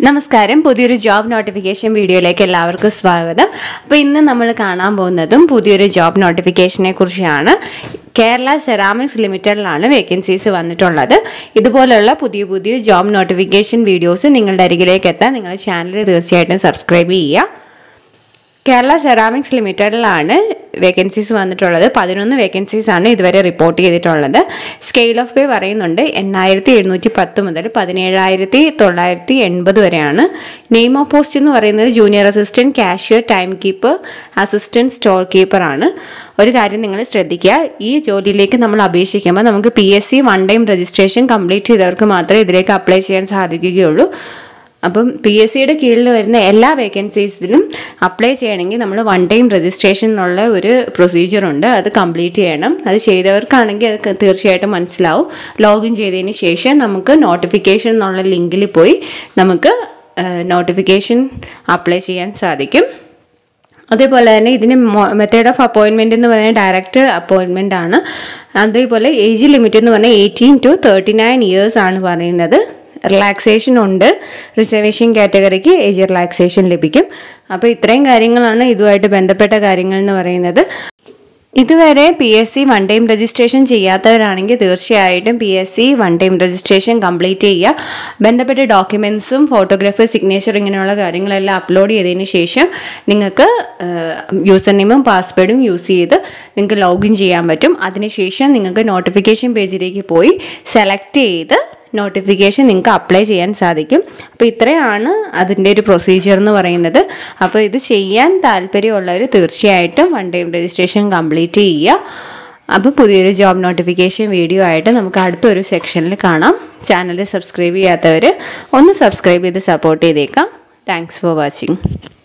നമസ്കാരം പുതിയൊരു job notification വീഡിയോയിലേക്ക് എല്ലാവർക്കും സ്വാഗതം അപ്പോൾ ഇന്ന് നമ്മൾ കാണാൻ പോകുന്നതും പുതിയൊരു ജോബ് നോട്ടിഫിക്കേഷനെ കുറിച്ചാണ് കേരള സെറാമിക്സ് ലിമിറ്റഡിലാണ് വേക്കൻസീസ് വന്നിട്ടുള്ളത് ഇതുപോലുള്ള പുതിയ പുതിയ ജോബ് നോട്ടിഫിക്കേഷൻ വീഡിയോസ് നിങ്ങളുടെ അരികിലേക്ക് എത്താൻ നിങ്ങളുടെ ചാനൽ തീർച്ചയായിട്ടും സബ്സ്ക്രൈബ് ചെയ്യുക കേരള സെറാമിക്സ് ലിമിറ്റഡിലാണ് വേക്കൻസീസ് വന്നിട്ടുള്ളത് പതിനൊന്ന് വേക്കൻസീസ് ആണ് ഇതുവരെ റിപ്പോർട്ട് ചെയ്തിട്ടുള്ളത് സ്കെയിൽ ഓഫ് പേ പറയുന്നുണ്ട് എണ്ണായിരത്തി എഴുന്നൂറ്റി പത്ത് മുതൽ പതിനേഴായിരത്തി തൊള്ളായിരത്തി എൺപത് വരെയാണ് നെയിം ഓഫ് പോസ്റ്റ് എന്ന് പറയുന്നത് junior assistant cashier timekeeper assistant storekeeper ആണ് ഒരു കാര്യം നിങ്ങൾ ശ്രദ്ധിക്കുക ഈ ജോലിയിലേക്ക് നമ്മൾ അപേക്ഷിക്കുമ്പോൾ നമുക്ക് P S C one time registration complete ചെയ്തവർക്ക് മാത്രമേ ഇതിലേക്ക് അപ്ലൈ ചെയ്യാൻ സാധിക്കുകയുള്ളൂ അപ്പം പി എസ് സിയുടെ കീഴിൽ വരുന്ന എല്ലാ വേക്കൻസീസിലും അപ്ലൈ ചെയ്യണമെങ്കിൽ നമ്മൾ വൺ ടൈം രജിസ്ട്രേഷൻ എന്നുള്ള ഒരു പ്രൊസീജിയർ ഉണ്ട് അത് കംപ്ലീറ്റ് ചെയ്യണം അത് ചെയ്തവർക്കാണെങ്കിൽ അത് തീർച്ചയായിട്ടും മനസ്സിലാവും ലോഗിൻ ചെയ്തതിന് ശേഷം നമുക്ക് നോട്ടിഫിക്കേഷൻ എന്നുള്ള ലിങ്കിൽ പോയി നമുക്ക് നോട്ടിഫിക്കേഷൻ അപ്ലൈ ചെയ്യാൻ സാധിക്കും അതേപോലെ തന്നെ ഇതിന് മെത്തേഡ് ഓഫ് അപ്പോയിൻമെൻറ്റ് എന്ന് പറയുന്നത് ഡയറക്റ്റ് അപ്പോയിൻമെൻ്റ് ആണ് അതേപോലെ ഏജ് ലിമിറ്റ് എന്ന് പറഞ്ഞാൽ eighteen to thirty nine years ആണ് പറയുന്നത് റിലാക്സേഷൻ ഉണ്ട് റിസർവേഷൻ കാറ്റഗറിക്ക് ഏജ് റിലാക്സേഷൻ ലഭിക്കും അപ്പോൾ ഇത്രയും കാര്യങ്ങളാണ് ഇതുമായിട്ട് ബന്ധപ്പെട്ട കാര്യങ്ങൾ എന്ന് പറയുന്നത് ഇതുവരെ P S C one time registration ചെയ്യാത്തവരാണെങ്കിൽ തീർച്ചയായിട്ടും P S C one time registration complete ചെയ്യുക ബന്ധപ്പെട്ട ഡോക്യുമെൻസും ഫോട്ടോഗ്രാഫി സിഗ്നേച്ചർ ഇങ്ങനെയുള്ള കാര്യങ്ങളെല്ലാം അപ്ലോഡ് ചെയ്തതിന് ശേഷം നിങ്ങൾക്ക് യൂസർ നെയിമും പാസ്വേഡും യൂസ് ചെയ്ത് നിങ്ങൾക്ക് ലോഗിൻ ചെയ്യാൻ പറ്റും അതിനുശേഷം നിങ്ങൾക്ക് നോട്ടിഫിക്കേഷൻ പേജിലേക്ക് പോയി സെലക്ട് ചെയ്ത് നോട്ടിഫിക്കേഷൻ നിങ്ങൾക്ക് അപ്ലൈ ചെയ്യാൻ സാധിക്കും അപ്പോൾ ഇത്രയാണ് അതിൻ്റെ ഒരു പ്രൊസീജിയർ എന്ന് പറയുന്നത് അപ്പോൾ ഇത് ചെയ്യാൻ താല്പര്യമുള്ളവർ തീർച്ചയായിട്ടും വൺ ടൈം രജിസ്ട്രേഷൻ കംപ്ലീറ്റ് ചെയ്യുക അപ്പോൾ പുതിയൊരു ജോബ് നോട്ടിഫിക്കേഷൻ വീഡിയോ ആയിട്ട് നമുക്ക് അടുത്തൊരു സെക്ഷനിൽ കാണാം ചാനൽ സബ്സ്ക്രൈബ് ചെയ്യാത്തവർ ഒന്ന് സബ്സ്ക്രൈബ് ചെയ്ത് സപ്പോർട്ട് ചെയ്തേക്കാം താങ്ക്സ് ഫോർ വാച്ചിങ്